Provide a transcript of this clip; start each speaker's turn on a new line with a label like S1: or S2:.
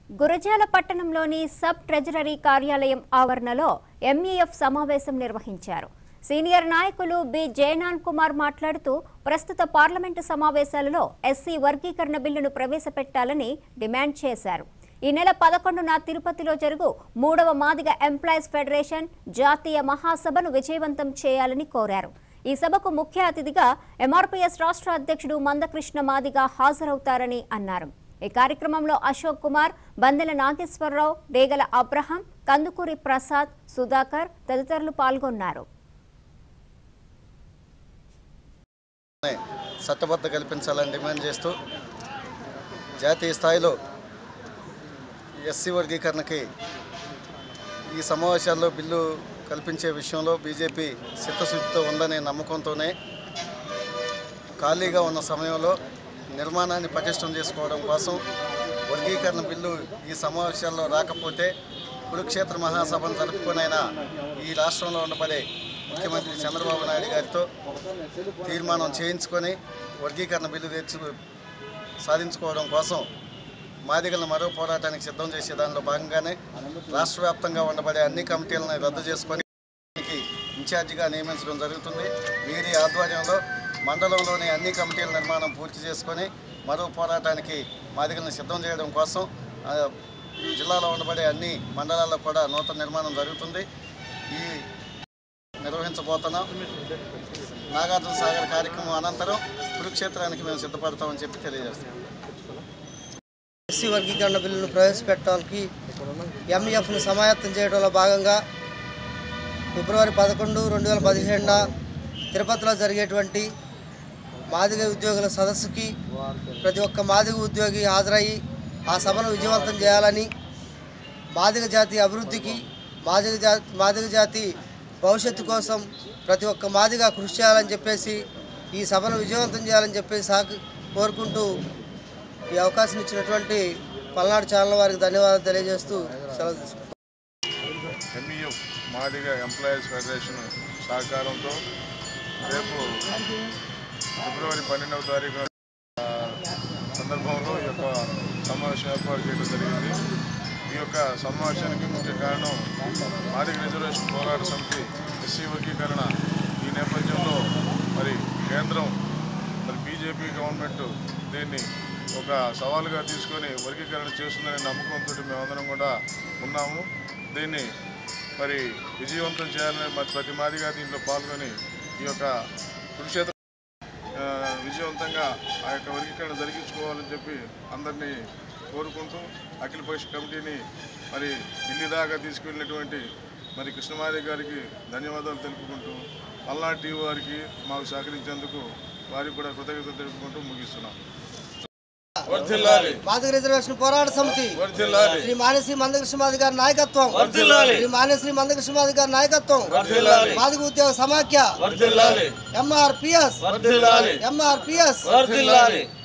S1: గురజాల పట్టణంలోని sub treasury కార్యాలయం ఆవరణలో ఎంఈఎఫ్ సమావేశం నిర్వహించారు సీనియర్ నాయకులు బి జయనాన్ కుమార్ మాట్లాడుతూ ప్రస్తుత పార్లమెంటు సమావేశాలలో ఎస్సీ వర్గీకరణ బిల్లును ప్రవేశపెట్టాలని డిమాండ్ చేశారు ఈ నెల పదకొండున తిరుపతిలో జరుగు మూడవ మాదిగ ఎంప్లాయీస్ ఫెడరేషన్ జాతీయ మహాసభను విజయవంతం చేయాలని కోరారు ఈ సభకు ముఖ్య అతిథిగా ఎంఆర్పీఎస్ రాష్ట్ర అధ్యక్షుడు మందకృష్ణ మాదిగ హాజరవుతారని అన్నారు ఈ కార్యక్రమంలో అశోక్ కుమార్ బందెల నాగేశ్వరరావు డేగల అబ్రహం కందుకూరి ప్రసాద్ సుధాకర్ తదితరులు పాల్గొన్నారు
S2: చట్టబద్ధ కల్పించాలని డిమాండ్ చేస్తూ జాతీయ స్థాయిలో ఎస్సీ వర్గీకరణకి ఈ సమావేశాల్లో బిల్లు కల్పించే విషయంలో బీజేపీ చిత్తశుద్ధితో ఉందనే నమ్మకంతోనే ఖాళీగా ఉన్న సమయంలో నిర్మాణాన్ని పటిష్టం చేసుకోవడం కోసం వర్గీకరణ బిల్లు ఈ సమావేశాల్లో రాకపోతే కురుక్షేత్ర మహాసభను జరుపుకునైనా ఈ రాష్ట్రంలో ఉండబడే ముఖ్యమంత్రి చంద్రబాబు నాయుడు గారితో తీర్మానం చేయించుకొని వర్గీకరణ బిల్లు తెచ్చు సాధించుకోవడం కోసం మాదిగలను మరో పోరాటానికి సిద్ధం చేసే దానిలో భాగంగానే రాష్ట్ర వ్యాప్తంగా ఉండబడే అన్ని కమిటీలను రద్దు చేసుకొని దీనికి ఇన్ఛార్జిగా నియమించడం జరుగుతుంది వీరి ఆధ్వర్యంలో మండలంలోని అన్ని కమిటీల నిర్మాణం పూర్తి చేసుకొని మరో పోరాటానికి మాదిగలను సిద్ధం చేయడం కోసం ఆ, జిల్లాలో ఉండబడే అన్ని మండలాల్లో కూడా నూతన నిర్మాణం జరుగుతుంది ఈ నిర్వహించబోతున్నాం నాగార్జున సాగర్ కార్యక్రమం అనంతరం కురుక్షేత్రానికి మేము సిద్ధపడతామని చెప్పి తెలియజేస్తాం
S3: ఎస్సీ వర్గీకరణ బిల్లును ప్రవేశపెట్టడానికి ఎంఈఎఫ్ను సమాయత్తం చేయడంలో భాగంగా ఫిబ్రవరి పదకొండు రెండు వేల పదిహేడున తిరుపతిలో జరిగేటువంటి మాదిగ ఉద్యోగుల సదస్సుకి ప్రతి ఒక్క మాదిగ ఉద్యోగి హాజరయ్యి ఆ సభను విజయవంతం చేయాలని మాదిగ జాతి అభివృద్ధికి మాదిగ జాతి మాదిగ జాతి భవిష్యత్తు కోసం ప్రతి ఒక్క మాదిగా కృషి చేయాలని చెప్పేసి ఈ సభను విజయవంతం చేయాలని చెప్పేసి సాకు కోరుకుంటూ ఈ అవకాశం ఇచ్చినటువంటి పల్నాడు ఛానల్ వారికి ధన్యవాదాలు తెలియజేస్తూ సెలవు తీసుకుంటాం
S4: ఎంఈఎఫ్ మాదిగ ఎంప్లాయీస్ ఫెడరేషన్ సహకారంతో రేపు ఫిబ్రవరి పన్నెండవ తారీఖు ఆ, సందర్భంలో ఈ యొక్క సమావేశం ఏర్పాటు చేయడం జరిగింది ఈ యొక్క సమావేశానికి ముఖ్య కారణం మాదిగ రిజర్వేషన్ పోరాట సమితి ఎస్సీ వర్గీకరణ ఈ నేపథ్యంలో మరి కేంద్రం మరి బీజేపీ గవర్నమెంట్ దీన్ని ఒక సవాలుగా తీసుకొని వర్గీకరణ చేస్తుందనే నమ్మకంతో మేమందరం కూడా ఉన్నాము దీన్ని మరి విజయవంతం చేయాలని మరి ప్రతి మాదిగా దీంట్లో పాల్గొని ఈ యొక్క కురుక్షేత్ర ఆ, విజయవంతంగా ఆ యొక్క వర్గీకరణ జరిగించుకోవాలని చెప్పి అందరినీ కోరుకుంటూ అఖిల పక్ష కమిటీని మరి ఢిల్లీ దాకా తీసుకెళ్ళినటువంటి మరి కృష్ణమాది గారికి ధన్యవాదాలు తెలుపుకుంటూ పల్నాడు టీవీ వారికి మాకు సహకరించేందుకు వారికి కూడా కృతజ్ఞత తెలుపుకుంటూ ముగిస్తున్నాం వర్ధిల్లాలి
S3: మాదిగ రిజర్వేషన్ పోరాట సమితి
S4: వర్ధిల్లాలి
S3: శ్రీ మానశ్రీ మందకృష్ణమాది గారి నాయకత్వం
S4: వర్ధిల్లాలి.
S3: శ్రీ మానశ్రీ మందకృష్ణమాది గారి నాయకత్వం
S4: వర్ధిల్లాలి.
S3: మాదిగ ఉద్యోగ సమాఖ్య
S4: వర్ధిల్లాలి
S3: ఎంఆర్పిఎస్
S4: వర్ధిల్లాలి
S3: ఎంఆర్పిఎస్
S4: వర్ధిల్లాలి